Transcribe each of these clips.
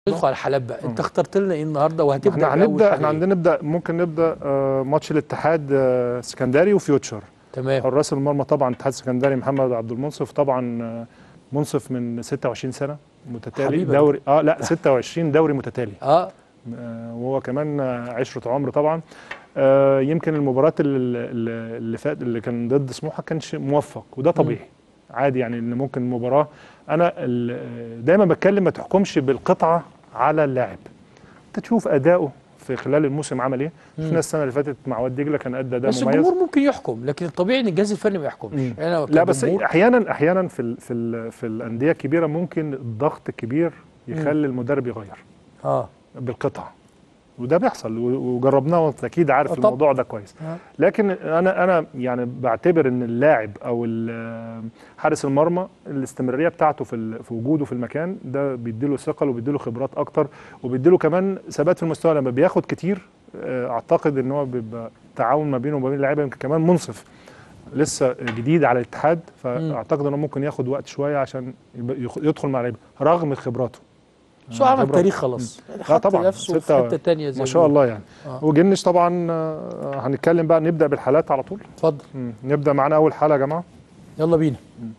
ندخل على الحالات بقى انت اخترت لنا ايه النهارده وهتبدا احنا بأول هنبدا حاجة احنا إيه؟ عندنا نبدا ممكن نبدا آه، ماتش الاتحاد آه، سكندري وفيوتشر تمام حراس المرمى طبعا الاتحاد السكندري محمد عبد المنصف طبعا آه، منصف من 26 سنه متتالي حبيبك. دوري اه لا 26 دوري متتالي اه آه، وهو كمان آه، عشرة عمر طبعا آه، يمكن المباراه اللي, اللي فات اللي كان ضد سموحه كانش موفق وده طبيعي عادي يعني ان ممكن مباراه انا ال- دايما بتكلم ما تحكمش بالقطعه على اللاعب انت تشوف اداؤه في خلال الموسم عمل ايه شفنا السنه اللي فاتت مع واد دجله كان ادى اداء بس مميز الجمهور ممكن يحكم لكن الطبيعي ان الجهاز الفني ما يحكمش مم. انا لا بس كجمهور- احيانا احيانا في ال في ال في الانديه الكبيره ممكن الضغط الكبير يخلي المدرب يغير اه بالقطعه وده بيحصل و- وجربناه وانت اكيد عارف آه طبعا. الموضوع ده كويس آه. لكن انا انا يعني بعتبر ان اللاعب او ال- حارس المرمى الاستمراريه بتاعته في ال- في وجوده في المكان ده بيديله ثقل وبيديله خبرات اكتر وبيديله كمان ثبات في المستوى لما بياخد كتير آه، اعتقد ان هو بيبقى تعاون ما بينه وما بين اللعيبه يمكن كمان منصف لسه جديد على الاتحاد فاعتقد انه ممكن ياخد وقت شويه عشان يبقى يخ- يدخل مع اللعيبه رغم خبراته بس هو عمل خبرة. تاريخ خلاص يعني اه حط طبعا نفسه في ستة- حته ثانيه زي ما شاء بيقولوا. الله يعني آه. وجنش طبعا آه، هنتكلم بقى نبدا بالحالات على طول اتفضل مم. نبدا معانا اول حاله يا جماعه يلا بينا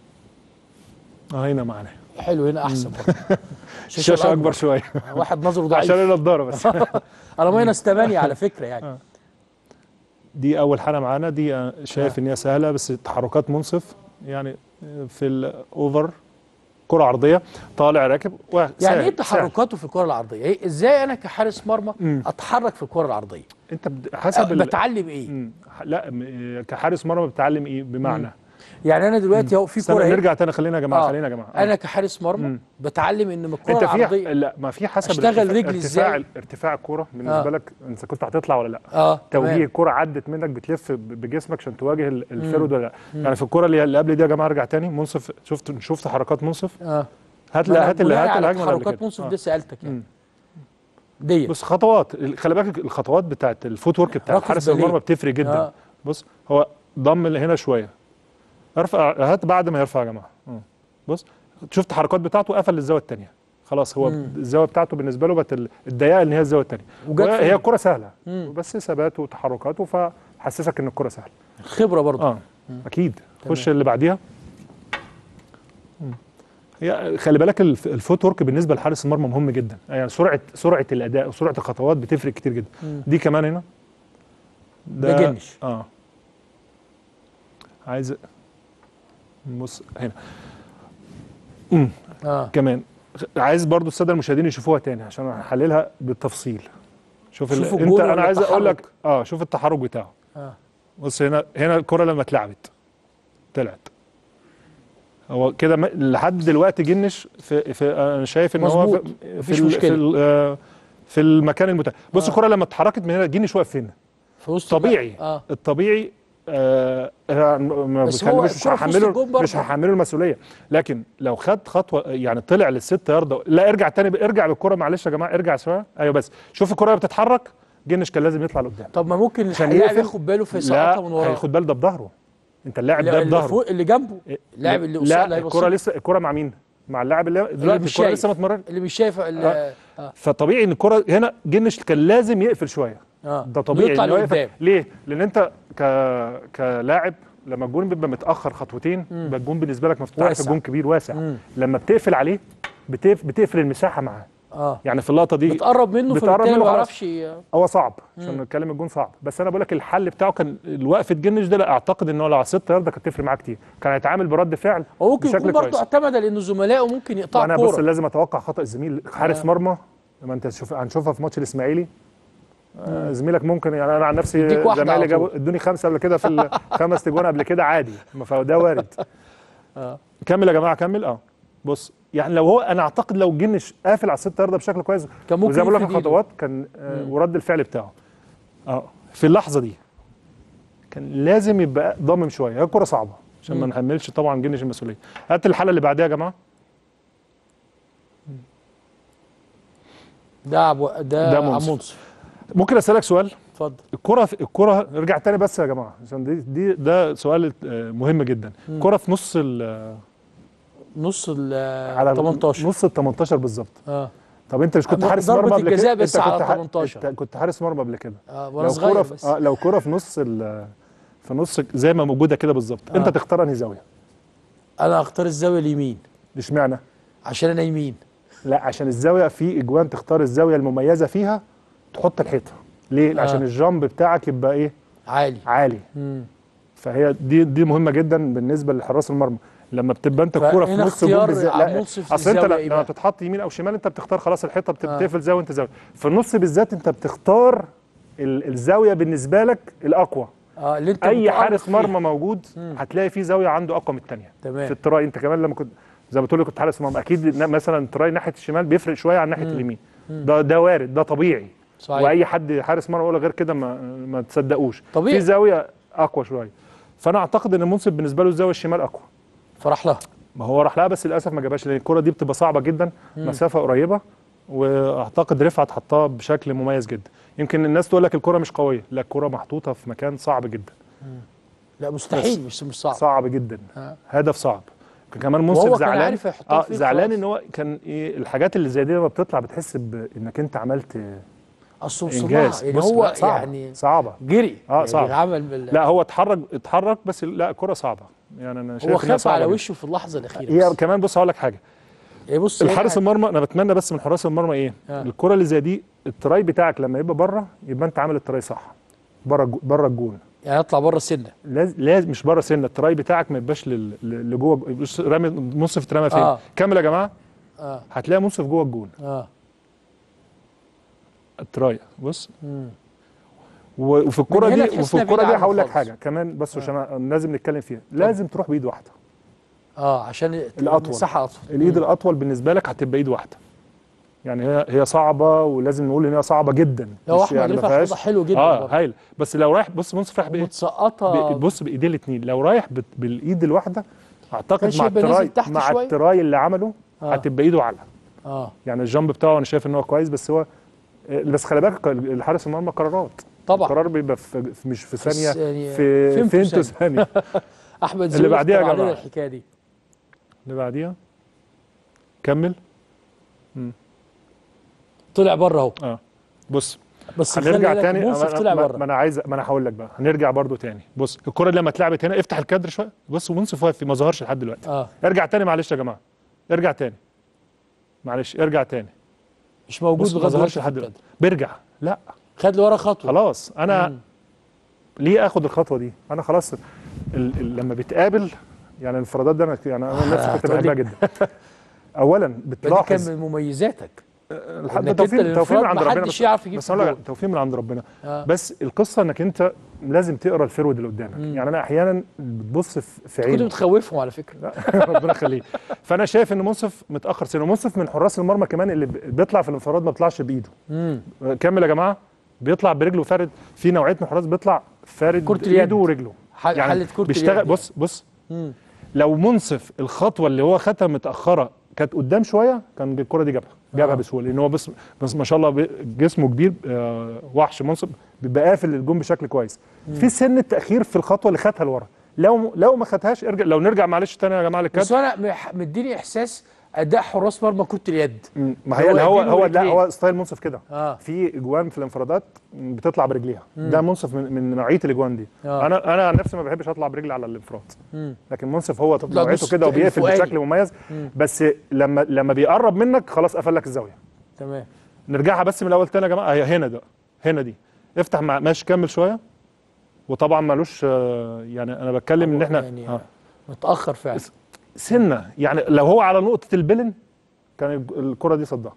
اه هنا معانا حلو هنا احسن برضه الشاشه اكبر شويه واحد نظره ضعيف عشان النضاره بس انا ماينس 8 على فكره يعني دي اول حاله معانا دي آه، شايف ان هي سهله بس تحركات منصف يعني آه، في الاوفر كره عرضيه طالع راكب وسهل- يعني ايه سهل. تحركاته في الكره العرضيه إيه ازاي انا كحارس مرمى مم. اتحرك في الكره العرضيه انت بد- حسب ال... بتعلم ايه مم. لا م- آه، كحارس مرمى بتتعلم ايه بمعنى يعني انا دلوقتي اهو في استنى كره اهي نرجع تاني خلينا يا جماعه آه. خلينا يا جماعه آه. انا كحارس مرمى مم. بتعلم ان من الكره انت في العرضيه لا ما في حسب أشتغل ارتفاع- رجلي ارتفاع إزاي؟ ارتفاع الكوره بالنسبه آه. لك انت كنت هتطلع ولا لا اه توجيه تمام. الكرة عدت منك بتلف ب- بجسمك عشان تواجه ال- الفرود ولا لا يعني في الكرة اللي اللي قبل دي يا جماعه ارجع تاني منصف شفت شفت حركات منصف اه هات ما أنا لا هات اللي بناء هات على الهجمه اللي قبل تحركات كده. منصف آه. دي سالتك يعني مم. دي بص خطوات ال- خلي بالك الخطوات بتاعت الفوت ورك بتاع ركز حارس باليه. المرمى بتفرق جدا آه. بص هو ضم اللي هنا شويه ارفع هات بعد ما يرفع يا جماعه مم. بص شفت الحركات بتاعته قفل الزاويه الثانيه خلاص هو مم. الزاويه بتاعته بالنسبه له بقت ال- الضيقه اللي هي الزاويه الثانيه وجت فين؟ هي الكره سهله مم. بس ثباته وتحركاته فحسسك ان الكره سهله خبره برضه اه اكيد خش اللي بعديها مم. هي خلي بالك الف- الفوت ورك بالنسبه لحارس المرمى مهم جدا يعني سرعه سرعه الاداء وسرعه الخطوات بتفرق كتير جدا مم. دي كمان هنا ده جنش. اه عايز بص هنا امم اه كمان عايز برضو الساده المشاهدين يشوفوها تاني عشان هحللها بالتفصيل شوف ال... شوفوا انت الجول انا ولا عايز اقول لك التحرك؟ اه شوف التحرك بتاعه اه بص هنا هنا الكره لما اتلعبت طلعت هو كده م- لحد دلوقتي جنش في, في انا شايف ان هو مظبوط. في مفيش في, ال- مشكلة. في, ال- آه، في المكان المتاح بص آه. الكره لما اتحركت من هنا جنش واقف فين في وسط طبيعي الم- اه الطبيعي آه آه، ما بس بخلي- هو مش الكرة في وسط هحمله الجون برضه. مش هحمله المسؤوليه لكن لو خد خطوه يعني طلع للست يارده لا ارجع تاني ارجع بالكره معلش يا جماعه ارجع شويه ايوه بس شوف الكره وهي بتتحرك جنش كان لازم يطلع لقدام طب ما ممكن عشان اللاعب يقفل؟ ياخد باله في سقطها من لا وراه هياخد باله ده بظهره انت اللاعب اللي- ده اللي بظهره فوق اللي جنبه اللاعب اللي قصاد لا هيبص الكره له. لسه الكره مع مين مع اللاعب اللي اللي دلوقتي مش الكره شايف لسه متمرن اللي مش شايف ال- آه. اه فطبيعي ان الكره هنا جنش كان لازم يقفل شويه اه ده طبيعي يطلع إن هو يقفل. لقدام ليه لان انت ك كلاعب لما الجون بيبقى متاخر خطوتين يبقى الجون بالنسبه لك مفتوح واسع. الجون كبير واسع مم. لما بتقفل عليه بتقف بتقفل المساحه معاه اه يعني في اللقطه دي بتقرب منه بتقرب فبالتالي منه ما خلاص. يعرفش ي- هو صعب عشان نتكلم الجون صعب بس انا بقول لك الحل بتاعه كان الوقفه جنش ده لا اعتقد ان هو لو على 6 يارده كانت تفرق معاه كتير كان هيتعامل برد فعل هو ممكن بشكل يكون برضه كويس. اعتمد لان زملائه ممكن يقطعوا وانا بس الكوره لازم اتوقع خطا الزميل حارس آه. مرمى لما انت تشوف هنشوفها في ماتش الاسماعيلي آه، زميلك ممكن يعني انا عن نفسي يديك واحدة زمايلي على جابوا طول. ادوني خمسه قبل كده في الخمس تجوان قبل كده عادي ما فده وارد آه. كمل يا جماعه كمل اه بص يعني لو هو انا اعتقد لو جنش قافل على الست يارده بشكل كويس كان ممكن وزي ما بقول لك يفرد إيده. الخطوات كان آه ورد الفعل بتاعه اه في اللحظه دي كان لازم يبقى ضامم شويه هي الكره صعبه عشان ما مم. نحملش طبعا جنش المسؤوليه هات الحاله اللي بعدها يا جماعه ده عبو ده, ده ده منصف. منصف ممكن اسالك سؤال اتفضل الكره في الكره ارجع تاني بس يا جماعه عشان دي, دي ده سؤال آه، مهم جدا الكره في نص ال نص ال على 18 نص ال 18 بالظبط اه طب انت مش كنت ضربة حارس مرمى قبل كده الجزاء بس انت على كنت ح- 18. انت كنت حارس مرمى قبل كده آه وانا لو صغير كرة بس في اه لو كرة في نص ال في نص زي ما موجوده كده بالظبط آه. انت تختار انهي زاويه انا اختار الزاويه اليمين اشمعنى عشان انا يمين لا عشان الزاويه في اجوان تختار الزاويه المميزه فيها تحط الحيطه ليه آه. عشان الجامب بتاعك يبقى ايه عالي عالي مم. فهي دي دي مهمه جدا بالنسبه لحراس المرمى لما بتبقى انت الكوره في فهنا نص جون اختيار بالذات عبد لا المنصف اصل انت للزاوية لا- إيه لما بقى؟ بتتحط يمين او شمال انت بتختار خلاص الحيطه بت- آه. بتقفل زاويه وانت زاويه في النص بالذات انت بتختار ال- الزاويه بالنسبه لك الاقوى اه اللي انت اي متألق حارس فيها. مرمى موجود هتلاقي فيه زاويه عنده اقوى من الثانيه تمام. في التراي انت كمان لما كنت زي ما بتقول لي كنت حارس مرمى اكيد ن- مثلا التراي ناحيه الشمال بيفرق شويه عن ناحيه اليمين ده ده وارد ده طبيعي صحيح واي حد حارس مرمى يقول غير كده ما ما تصدقوش طبيعي. في زاويه اقوى شويه فانا اعتقد ان المنصف بالنسبه له الزاويه الشمال اقوى فرح لها ما هو راح لها بس للاسف ما جابهاش لان الكره دي بتبقى صعبه جدا مسافه قريبه واعتقد رفعت حطها بشكل مميز جدا يمكن الناس تقول لك الكره مش قويه لا الكره محطوطه في مكان صعب جدا لا مستحيل مش مش صعب صعب جدا آه. هدف صعب كان منصف وهو كان زعلان عارف يحطها اه فين زعلان خلاص. ان هو كان ايه الحاجات اللي زي دي لما بتطلع بتحس بانك انت عملت اصل وصلها انجاز يعني بص، هو لا، صعبة يعني صعبه جري آه، يعني صعب. عمل بال... لا هو اتحرك اتحرك بس لا الكره صعبه يعني انا شايف هو إنها خاف صعبة على جداً. وشه في اللحظه الاخيره هي بس. كمان بص هقول لك حاجه يعني بص الحارس هنا- المرمى انا بتمنى بس من حراس المرمى ايه آه. الكره اللي زي دي التراي بتاعك لما يبقى بره يبقى انت عامل التراي صح بره الجو- بره الجون يعني يطلع بره السنه لازم لازم مش بره سنه التراي بتاعك ما يبقاش لل- لل- لجوه بص رامي منصف اترمى فين آه. كمل يا جماعه اه هتلاقي منصف جوه الجون اه التراي بص مم. و- وفي الكره هنا دي تحس وفي إنها الكره بعيدة دي عنه هقول لك خالص. حاجه كمان بس عشان لازم نتكلم فيها لازم تروح بايد واحده اه عشان الأطول. المساحه اطول الايد الاطول بالنسبه لك هتبقى ايد واحده يعني هي هي صعبه ولازم نقول ان هي صعبه جدا لو مش احمد يعني ما رفع فيهاش- حوضه حلو جدا اه برضه. هايل بس لو رايح بص منصف رايح بايه متسقطه ب- بص بايديه الاثنين لو رايح بت- بالايد الواحده اعتقد كانش مع يبقى نازل التراي تحت مع شوية؟ التراي اللي عمله آه. هتبقى ايده اعلى اه يعني الجامب بتاعه انا شايف ان هو كويس بس هو بس خلي بالك الحارس المرمى قرارات طبعا القرار بيبقى في في- مش في ثانيه يعني في فهمته فينتو ثانية. ثانيه احمد اللي زويل بعديها يا اختار علينا جماعة. الحكايه دي اللي بعديها كمل طلع بره اهو اه بص بس خلي هنرجع بالك تاني منصف ما- طلع ما, بره ما انا عايز ما انا هقول لك بقى هنرجع برضو تاني بص الكره اللي لما اتلعبت هنا افتح الكادر شويه بص ومنصف واقف ما ظهرش لحد دلوقتي اه ارجع تاني معلش يا جماعه ارجع تاني معلش ارجع تاني مش موجود بص ما لغايه ظهرش دلوقتي لحد في دلوقتي الكادر. بيرجع لا خد لورا خطوه خلاص انا مم. ليه اخد الخطوه دي انا خلاص ال ال لما بيتقابل يعني الانفرادات ده انا يعني انا نفسي كنت هتقول لي. بحبها جدا اولا ده دي بتلاحظ كان من مميزاتك الحد إنك توفيق أنت توفيق من الانفراد عند ربنا محدش بس يعرف يجيب بس في أقول لك الجول. توفيق من عند ربنا آه. بس القصه انك انت لازم تقرا الفرود اللي قدامك يعني انا احيانا بتبص في في كنت عينه بتخوفهم على فكره لا، ربنا يخليه فانا شايف ان منصف متاخر سنه ومنصف من حراس المرمى كمان اللي ب- بيطلع في الانفراد ما بيطلعش بايده امم كمل يا جماعه بيطلع برجله فارد في نوعيه من الحراس بيطلع فارد كرة اليد. ايده ورجله حل حلت كره بيشتغل اليد بص بص مم. لو منصف الخطوه اللي هو خدها متاخره كانت قدام شويه كان الكره دي جابها جابها آه. بسهوله لان هو بس بس ما شاء الله بي- جسمه كبير آه، وحش منصف بيبقى قافل الجون بشكل كويس في سن التاخير في الخطوه اللي خدها لورا لو لو ما خدهاش ارجع لو نرجع معلش تاني يا جماعه بس للكادر انا مح- مديني احساس اداء حراس مرمى كره اليد مم، ما هي هو هو إيدين هو لا ورجلين. هو ستايل منصف كده اه في اجوان في الانفرادات بتطلع برجليها ده منصف من, من نوعيه الاجوان دي آه. انا انا عن نفسي ما بحبش اطلع برجلي على الانفراد مم. لكن منصف هو لا، نوعيته بص كده وبيقفل الفؤادي. بشكل مميز بس لما لما بيقرب منك خلاص قفل لك الزاويه تمام نرجعها بس من الاول تاني يا جماعه هي هنا ده هنا دي افتح مع ماشي كمل شويه وطبعا مالوش آه، يعني انا بتكلم ان احنا يعني آه. متاخر فعلا سنه يعني لو هو على نقطه البلن كان الج- الكره دي صدها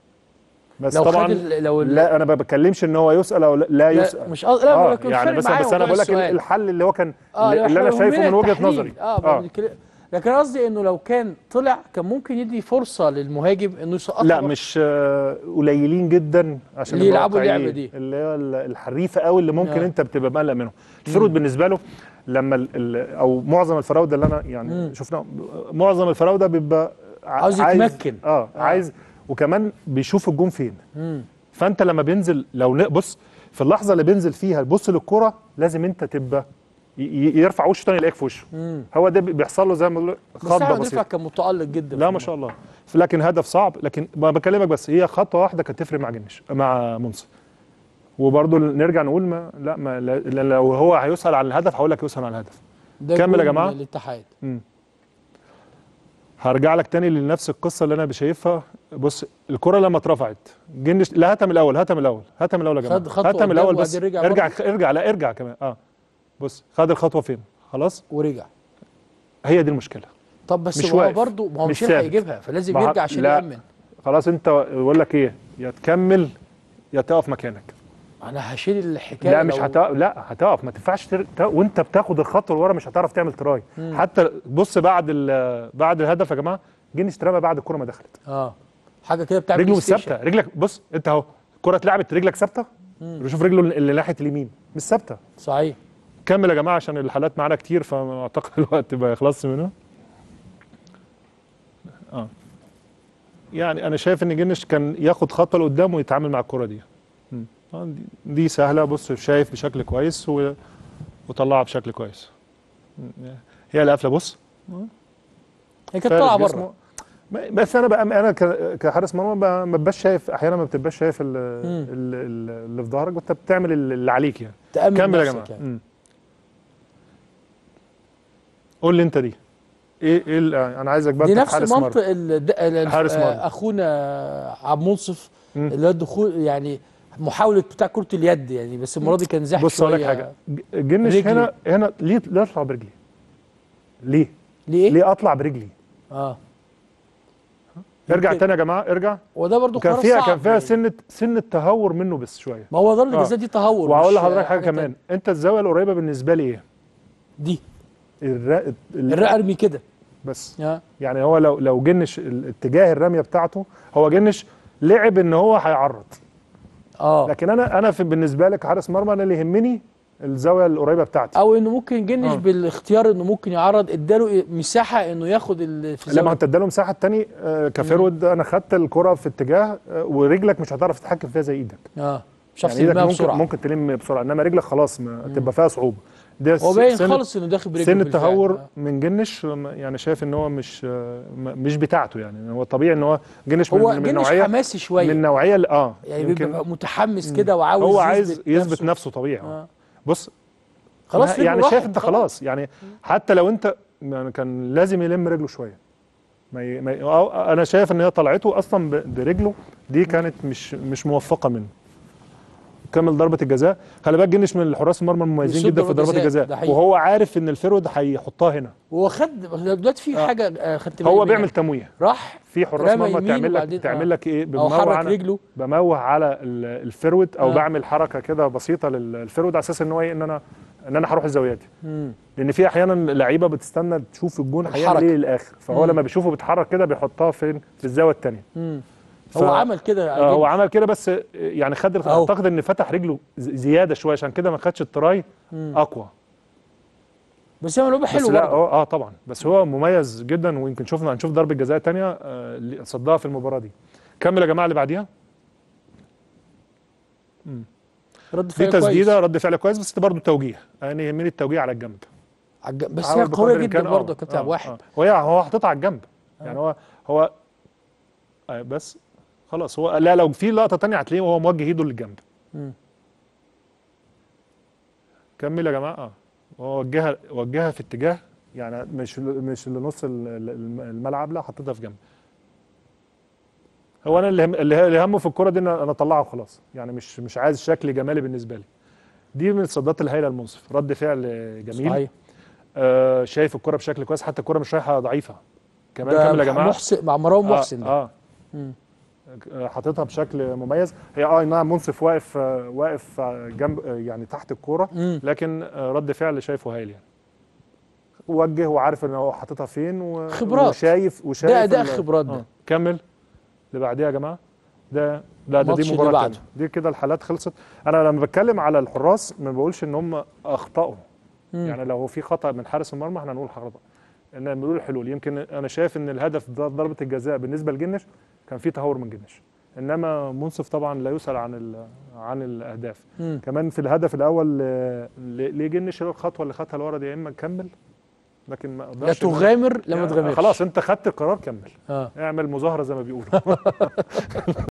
بس لو طبعا خد ال- لو ال- لا انا ما بتكلمش ان هو يسال او لا, لا لا يسال مش قصدي لا آه آه يعني بس بس انا بقول لك الحل اللي هو كان اه اللي, اللي انا إحنا شايفه من يهمنا وجهه التحليل. نظري اه, آه. آه. لكن قصدي انه لو كان طلع كان ممكن يدي فرصه للمهاجم انه يسقطها لا بره. مش آه، قليلين جدا عشان اللي نبقى يلعبوا واقعيين. اللعبة دي. اللي هي ال- الحريفه قوي اللي ممكن آه. انت بتبقى مقلق منهم الفرود بالنسبه له لما ال ال او معظم الفراوده اللي انا يعني مم. شفنا معظم الفراوده بيبقى ع- عاوز يتمكن. اه, آه. عايز وكمان بيشوف الجون فين مم. فانت لما بينزل لو ن- بص في اللحظه اللي بينزل فيها بص للكره لازم انت تبقى ي- يرفع وشه تاني يلاقيك في وشه مم. هو ده بيحصل له زي ما بقول بس خضه احمد بسيطه رفعت كان متالق جدا لا في ما شاء الله لكن هدف صعب لكن ما بكلمك بس هي خطوه واحده كانت تفرق مع جنش مع منصف وبرضه نرجع نقول ما لا ما لا- لو هو هيسال عن الهدف هقول لك يسال عن الهدف ده كمل يا جول جماعة. الاتحاد هرجع لك تاني لنفس القصه اللي انا بشايفها بص الكره لما اترفعت جنش لا هاتها من الاول هاتها من الاول هاتها من الاول يا جماعه خد خطوة هاتها من قدام الاول بس وبعدين رجع ارجع برضه. ارجع لا ارجع كمان اه بص خد الخطوه فين خلاص ورجع هي دي المشكله طب بس مش هو واقف. برضه ما هو مش مش هيلحق ثابت. يجيبها فلازم ما ه- يرجع عشان لا. يامن خلاص انت بقول لك ايه يا تكمل يا تقف مكانك انا هشيل الحكايه لا مش لو- هتقف لا هتقف ما تنفعش تر... ت- وانت بتاخد الخطوه لورا مش هتعرف تعمل تراي حتى بص بعد ال... بعد الهدف يا جماعه جنش اترمى بعد الكره ما دخلت اه حاجه كده بتاع رجله بلاي مش ستيشن. ثابته رجلك بص انت اهو الكره اتلعبت رجلك ثابته شوف رجله اللي ناحيه اليمين مش ثابته صحيح كمل يا جماعه عشان الحالات معانا كتير فاعتقد الوقت ما يخلصش منها اه يعني انا شايف ان جنش كان ياخد خطوه لقدام ويتعامل مع الكره دي مم. آه، دي- دي سهله بص شايف بشكل كويس و... وطلعها بشكل كويس مم. هي القفله بص هي كانت فارس طالعه جسمه. بره ما- بس انا بقى انا ك- كحارس مرمى ب- ما ببقاش شايف احيانا ما بتبقاش شايف ال- ال- ال- اللي في ظهرك وانت بتعمل اللي عليك يعني تامن كمل يا نفسك جماعه يعني. مم. قول لي انت دي ايه ايه ال- انا عايزك بقى دي بتاع نفس حارس مرمى. منطق ال- ال- حارس آه، مرمى. اخونا عبد منصف مم. اللي هو الدخول يعني محاوله بتاع كره اليد يعني بس المره دي كان زاح بص اقول لك شوية. حاجه ج- الجنش رجلي. هنا هنا ليه ليه اطلع برجلي ليه ليه؟ ليه اطلع برجلي اه ارجع يمكن- تاني يا جماعه ارجع وده برضه كان قرار فيها صعب كان فيها يعني. سنه سنه تهور منه بس شويه ما هو ضربه آه. الجزاء دي تهور وهقول مش لحضرتك حاجه تانية. كمان انت الزاويه القريبه بالنسبه لي ايه دي الرا... ال- الرق ارمي كده بس آه. يعني هو لو لو جنش ال- اتجاه الرميه بتاعته هو جنش لعب ان هو هيعرض اه لكن انا انا في بالنسبه لك حارس مرمى انا اللي يهمني الزاويه القريبه بتاعتي او انه ممكن جنش آه. بالاختيار انه ممكن يعرض اداله مساحه انه ياخد ال- في لما الزاويه انت اداله مساحه التاني آه كفيرود انا خدت الكره في اتجاه آه ورجلك مش هتعرف تتحكم فيها زي ايدك اه شخص يعني ايدك يرميها ممكن بسرعه ممكن تلم بسرعه انما رجلك خلاص ما تبقى فيها صعوبه ده هو باين سن- خالص انه داخل برجله سن بالفعل. التهور آه. من جنش يعني شايف ان هو مش آه، م- مش بتاعته يعني هو طبيعي ان هو جنش من هو من جنش نوعيه حماسي شويه من نوعيه ال- اه يعني يمكن بيبقى متحمس كده وعاوز هو عايز يثبت نفسه. نفسه طبيعي آه. آه. بص خلاص رجله يعني راحت، شايف انت خلاص يعني حتى لو انت يعني كان لازم يلم رجله شويه ما ي... ما ي... أو- انا شايف ان هي طلعته اصلا ب... برجله دي كانت مش مش موفقه منه كمل ضربه الجزاء خلي بالك جنش من الحراس المرمى المميزين بيصد جدا في ضربة ضربه جزاء، ده الجزاء حقيقي. وهو عارف ان الفرود هيحطها هنا هو خد دلوقتي في آه. حاجه آه، خدت بالي هو منها. بيعمل تمويه راح في حراس رمى مرمى يمين تعمل وبعدين- لك تعمل آه. لك ايه او بموه حرك على رجله بموه على ال- الفرود او آه. بعمل حركه كده بسيطه للفرود على اساس ان هو ايه ان انا ان انا هروح الزاويه دي مم. لان في احيانا لعيبه بتستنى تشوف الجون هيعمل الحركة. ايه للاخر فهو مم. لما بيشوفه بيتحرك كده بيحطها فين في الزاويه الثانيه مم. ف- هو عمل كده آه هو جنش. عمل كده بس يعني خد الخ- أهو. اعتقد ان فتح رجله ز- زياده شويه عشان كده ما خدش التراي مم. اقوى بس هو لعبه بس حلو لا برضه هو اه طبعا بس هو مميز جدا ويمكن شفنا هنشوف ضربه جزاء ثانيه آه اللي صدها في المباراه دي كمل يا جماعه اللي بعديها رد دي فعل تسديده كويس رد فعل كويس بس برضه توجيه يعني يهمني التوجيه على الجنب عالج- بس حاول هي بقدر قويه الإمكان، جدا آه، برضه يا كابتن آه، عبد الواحد آه. وهي هو حاططها على الجنب يعني هو هو آه بس خلاص هو لا لو في لقطه تانية هتلاقيه وهو موجه ايده للجنب مم. كمل يا جماعه اه هو وجهها وجهها في اتجاه يعني مش مش لنص ال- ال- الملعب لا حطيتها في جنب هو انا اللي هم اللي اللي همه في الكوره دي ان انا اطلعها وخلاص يعني مش مش عايز شكل جمالي بالنسبه لي دي من الصدات الهائله المنصف رد فعل جميل صحيح آه شايف الكرة بشكل كويس حتى الكرة مش رايحة ضعيفة كمان ده كمل يا جماعة محسن مع مروان محسن اه, ده آه. مم. آه، حاططها بشكل مميز هي اه نعم منصف واقف آه واقف آه جنب آه يعني تحت الكورة مم. لكن آه رد فعل شايفه هايل يعني وجه وعارف ان هو حاططها فين و... خبرات. وشايف وشايف ده أداء ال- خبرات ده. آه. كمل اللي بعديها يا جماعة ده لا ده الماتش دي اللي مباراة بعده. تانية. دي كده الحالات خلصت انا لما بتكلم على الحراس ما بقولش ان هم اخطأوا مم. يعني لو في خطا من حارس المرمى احنا هنقول خطا ان بنقول الحلول يمكن انا شايف ان الهدف ده ضربه الجزاء بالنسبه لجنش كان في تهور من جنش انما منصف طبعا لا يسال عن ال- عن الاهداف مم. كمان في الهدف الاول آه، ل- ليه جن شال الخطوه اللي خدها لورا دي يا اما نكمل لكن ما لا اقدرش تغامر لا ما يعني تغامرش خلاص انت خدت القرار كمل اه اعمل مظاهره زي ما بيقولوا